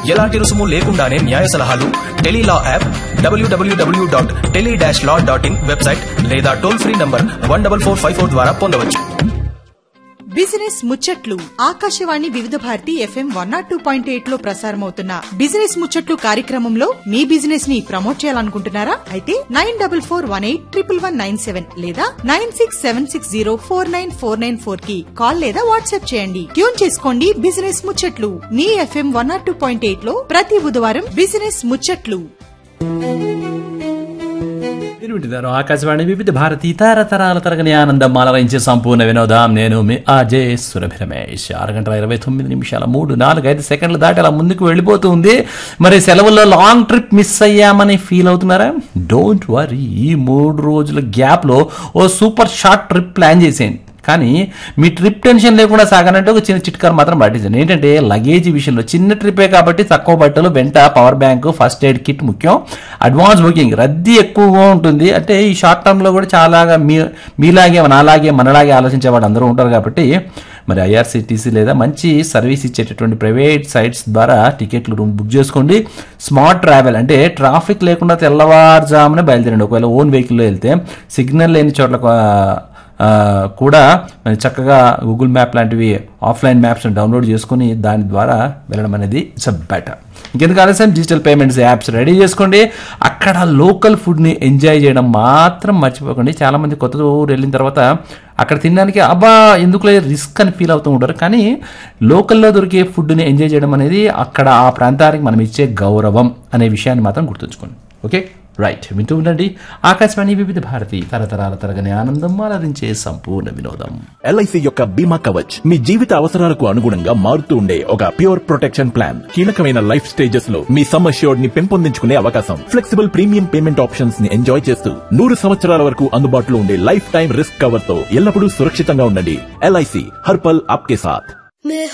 ఎలాంటి రుసుము లేకుండానే న్యాయ సలహాలు Tele Law app W W W dot tele dash law dot in website లేదా toll free number one double four five four ద్వారా పొందవచ్చు బిజినెస్ ముచ్చట్లు Akashvani Vividh Bharati FM one nought two point eight లో ప్రసారమవుతున్న బిజినెస్ ముచ్చట్లు కార్యక్రమంలో మీ బిజినెస్ ని ప్రమోట్ చేయాలనుకుంటున్నారా అయితే nine double four one eight triple one nine seven లేదా nine six seven six zero four nine four nine four కి కాల్ లేదా వాట్సాప్ చేయండి ట్యూన్ చేసుకోండి బిజినెస్ ముచ్చట్లు మీ FM one nought two point eight లో ప్రతి బుధవారం బిజినెస్ ముచ్చట్లు మీరు వింటున్నారు ఆకాశవాణి వివిధ భారతి తరతరాల తరగని ఆనందం మాలవించే సంపూర్ణ వినోదం నేను మీ అజయ్ సురభి రమేష్ ఆరు గంటల ఇరవై తొమ్మిది నిమిషాల మూడు నాలుగు ఐదు సెకండ్లు దాటి అలా ముందుకు వెళ్ళిపోతుంది మరి సెలవుల్లో లాంగ్ ట్రిప్ మిస్ అయ్యామని ఫీల్ అవుతున్నారా డోంట్ వరీ ఈ మూడు రోజుల గ్యాప్లో ఓ సూపర్ షార్ట్ ట్రిప్ ప్లాన్ చేసేయండి కానీ మీ ట్రిప్ టెన్షన్ లేకుండా సాగాలంటే ఒక చిన్న చిట్కారు మాత్రం పాటించండి ఏంటంటే లగేజ్ విషయంలో చిన్న ట్రిప్పే కాబట్టి తక్కువ బట్టలు వెంట power bank first aid kit ముఖ్యం అడ్వాన్స్ బుకింగ్ రద్దీ ఎక్కువగా ఉంటుంది అంటే ఈ షార్ట్ టర్మ్లో కూడా చాలా మీ మీలాగే నాలాగే మనలాగే ఆలోచించే వాళ్ళు అందరూ ఉంటారు కాబట్టి మరి ఐఆర్సిటీసీ లేదా మంచి సర్వీస్ ఇచ్చేటటువంటి ప్రైవేట్ సైట్స్ ద్వారా టికెట్లు రూమ్ బుక్ చేసుకోండి స్మార్ట్ ట్రావెల్ అంటే ట్రాఫిక్ లేకుండా తెల్లవారుజామునే బయలుదేరండి ఒకవేళ ఓన్ వెహికల్లో వెళ్తే సిగ్నల్ లేని చోట్ల ఆ, కూడా మరి చక్కగా గూగుల్ మ్యాప్ లాంటివి ఆఫ్లైన్ మ్యాప్స్ డౌన్లోడ్ చేసుకుని దాని ద్వారా వెళ్ళడం అనేది ఇట్స్ అ బెటర్ ఇంకెందుకు ఆలస్యం డిజిటల్ పేమెంట్స్ యాప్స్ రెడీ చేసుకోండి అక్కడ లోకల్ ఫుడ్ని ఎంజాయ్ చేయడం మాత్రం మర్చిపోకండి చాలా మంది కొత్త ఊరు వెళ్ళిన తర్వాత అక్కడ తినడానికి అబ్బా ఎందుకులే రిస్క్ అని ఫీల్ అవుతూ ఉంటారు కానీ లోకల్లో దొరికే ఫుడ్ని ఎంజాయ్ చేయడం అనేది అక్కడ ఆ ప్రాంతానికి మనం ఇచ్చే గౌరవం అనే విషయాన్ని మాత్రం గుర్తుంచుకోండి ఓకే రైట్ వింటూ ఉండండి ఆకాశవాణి వివిధ భారతి తరతరాల తరగని ఆనందం ఆరాధించే సంపూర్ణ వినోదం ఎల్ఐసి యొక్క బీమా కవచ్ మీ జీవిత అవసరాలకు అనుగుణంగా మారుతూ ఉండే ఒక ప్యూర్ ప్రొటెక్షన్ ప్లాన్ కీలకమైన లైఫ్ స్టేజెస్ లో మీ సమ్ అష్యూర్డ్ ని పెంపొందించుకునే అవకాశం ఫ్లెక్సిబుల్ ప్రీమియం పేమెంట్ ఆప్షన్స్ ని ఎంజాయ్ చేస్తూ నూరు సంవత్సరాల వరకు అందుబాటులో ఉండే లైఫ్ టైం రిస్క్ కవర్ తో ఎల్లప్పుడూ సురక్షితంగా ఉండండి ఎల్ఐసి హర్పల్ ఆప్కే సాథ్